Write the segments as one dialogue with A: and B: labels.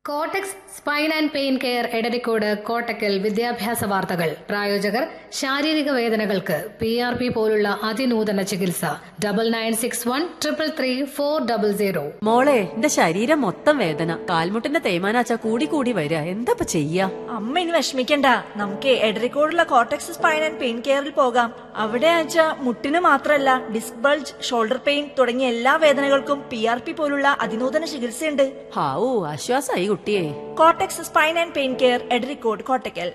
A: കോട്ടക്സ് spine and pain care Edarikode Kottakkal വിദ്യാഭ്യാസ വാർത്തകൾ പ്രായോജകർ ശാരീരിക വേദനകൾക്ക് പി ആർ പി പോലുള്ള അതിനൂതന ചികിത്സ double nine six one triple three four double zero
B: മോളെ എന്റെ ശരീരം മൊത്തം വേദന കാൽമുട്ടിന്റെ തേയ്മാനാച്ച കൂടി കൂടി വരിക എന്താ ചെയ്യാ
C: അമ്മ ഇനി വിഷമിക്കണ്ട നമുക്ക് എടരിക്കോടുള്ള കോട്ടക്സ് സ്പൈൻ ആൻഡ് പെയിൻ കെയറിൽ പോകാം അവിടെ ആച്ച മുട്ടിന് മാത്രമല്ല ഡിസ്ക് ബൾജ് ഷോൾഡർ പെയിൻ തുടങ്ങിയ എല്ലാ വേദനകൾക്കും പി ആർ പി പോലുള്ള അതിനൂതന ചികിത്സയുണ്ട്
B: ഹാവൂ ആശ്വാസായി കുട്ടിയെ
C: Kottax spine and pain care Edarikode Kottakkal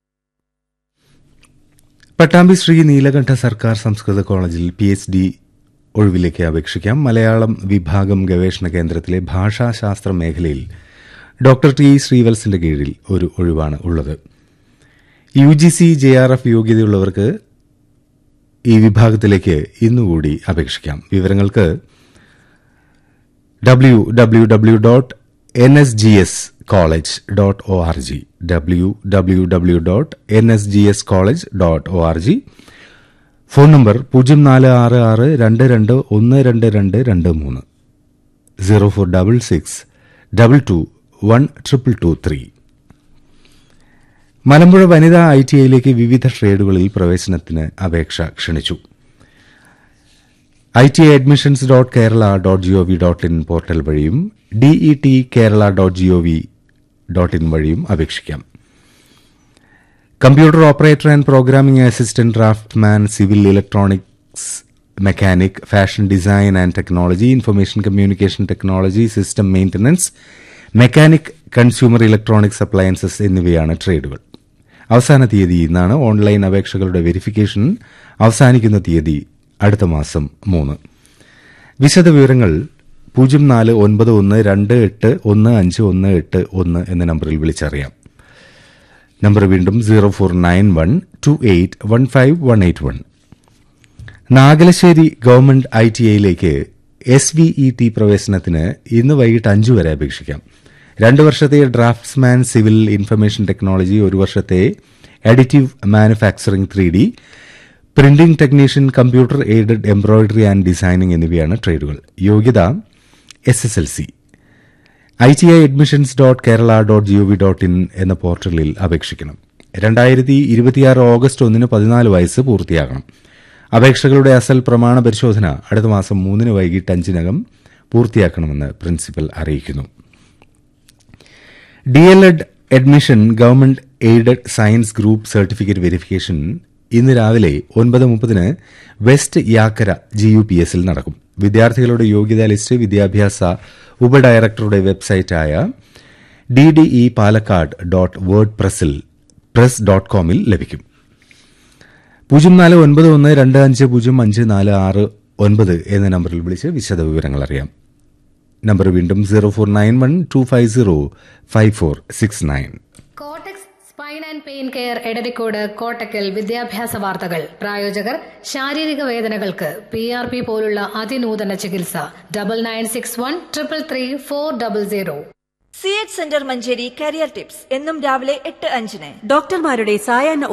D: Pattambi Shri Neelakanta സർക്കാർ സംസ്കൃത കോളേജിൽ പി എച്ച് ഡി ഒഴിവിലേക്ക് അപേക്ഷിക്കാം മലയാളം വിഭാഗം ഗവേഷണ കേന്ദ്രത്തിലെ ഭാഷാശാസ്ത്ര മേഖലയിൽ ഡോക്ടർ ടി ശ്രീവത്സിന്റെ കീഴിൽ ഒരു ഒഴിവാണ് ഉള്ളത് U G C J R F യോഗ്യതയുള്ളവർക്ക് ഈ വിഭാഗത്തിലേക്ക് ഇന്നുകൂടി അപേക്ഷിക്കാം വിവരങ്ങൾക്ക് W W W dot N S G S college dot O R G W W W dot N S G S college dot O R G phone number പൂജ്യം നാല് ആറ് ആറ് രണ്ട് രണ്ട് ഒന്ന് രണ്ട് രണ്ട് രണ്ട് മൂന്ന് zero four double six double two one triple two three Malampuzha വനിതാ ഐ ടി ഐയിലേക്ക് വിവിധ ട്രേഡുകളിൽ പ്രവേശനത്തിന് അപേക്ഷ ക്ഷണിച്ചു I T admissions dot Kerala dot G O V dot in portal വഴിയും DE T Kerala dot G O V dot in വഴിയും അപേക്ഷിക്കാം computer operator and programming assistant draughtsman civil electronics mechanic fashion design and technology information communication technology system maintenance mechanic consumer electronics appliances എന്നിവയാണ് ട്രേഡുകൾ അവസാന തീയതി ഇന്നാണ് online അപേക്ഷകളുടെ verification അവസാനിക്കുന്ന തീയതി അടുത്ത മാസം മൂന്ന് വിശദവിവരങ്ങൾ പൂജ്യം നാല് ഒൻപത് ഒന്ന് രണ്ട് എട്ട് ഒന്ന് അഞ്ച് ഒന്ന് എട്ട് ഒന്ന് എന്ന നമ്പറിൽ വിളിച്ചറിയാം നമ്പർ വീണ്ടും zero four nine one two eight one five one eight one Nagalassery government I T ഐയിലേക്ക് എസ് വി ഇ ടി പ്രവേശനത്തിന് ഇന്ന് വൈകിട്ട് അഞ്ചു വരെ അപേക്ഷിക്കാം രണ്ട് വർഷത്തെ ഡ്രാഫ്റ്റ്സ്മാൻ സിവിൽ ഇൻഫർമേഷൻ ടെക്നോളജി ഒരു വർഷത്തെ additive manufacturing three D printing technician computer aided embroidery and designing എന്നിവയാണ് ട്രേഡുകൾ യോഗ്യത S S L C I T I admissions dot Kerala dot G O V dot in എന്ന പോർട്ടലിൽ അപേക്ഷിക്കണം രണ്ടായിരത്തി ഇരുപത്തിയാറ് ഓഗസ്റ്റ് ഒന്നിന് പതിനാല് വയസ്സ് പൂർത്തിയാകണം അപേക്ഷകളുടെ അസൽ പ്രമാണ പരിശോധന അടുത്ത മാസം മൂന്നിന് വൈകിട്ട് അഞ്ചിനകം പൂർത്തിയാക്കണമെന്ന് പ്രിൻസിപ്പൽ അറിയിക്കുന്നു D L ed admission government aided science group certificate verification ഇന്ന് രാവിലെ ഒൻപത് മുപ്പതിന് west Yakkara G U P എസിൽ നടക്കും വിദ്യാർത്ഥികളുടെ യോഗ്യതാ ലിസ്റ്റ് വിദ്യാഭ്യാസ ഉപഡയറക്ടറുടെ വെബ്സൈറ്റായ D D E Palakkad dot word പ്രസിൽ പ്രസ് ഡോട്ട് കോമിൽ ലഭിക്കും പൂജ്യം നാല് ഒൻപത് ഒന്ന് രണ്ട് അഞ്ച് പൂജ്യം അഞ്ച് നാല് ആറ് ഒൻപത് എന്ന നമ്പറിൽ വിളിച്ച് വിശദവിവരങ്ങൾ അറിയാം നമ്പർ വീണ്ടും zero four nine one two five zero five four six nine
A: Kottax spine and pain care Edarikode Kottakkal വിദ്യാഭ്യാസ വാർത്തകൾ പ്രായോജകർ ശാരീരിക വേദനകൾക്ക് പി ആർ പി പോലുള്ള അതിനൂതന ചികിത്സ double nine six one triple three four double zero
C: C H centre Manjeri career tips എന്നും രാവിലെ എട്ട് അഞ്ചിന്
B: ഡോക്ടർമാരുടെ സായാഹ്ന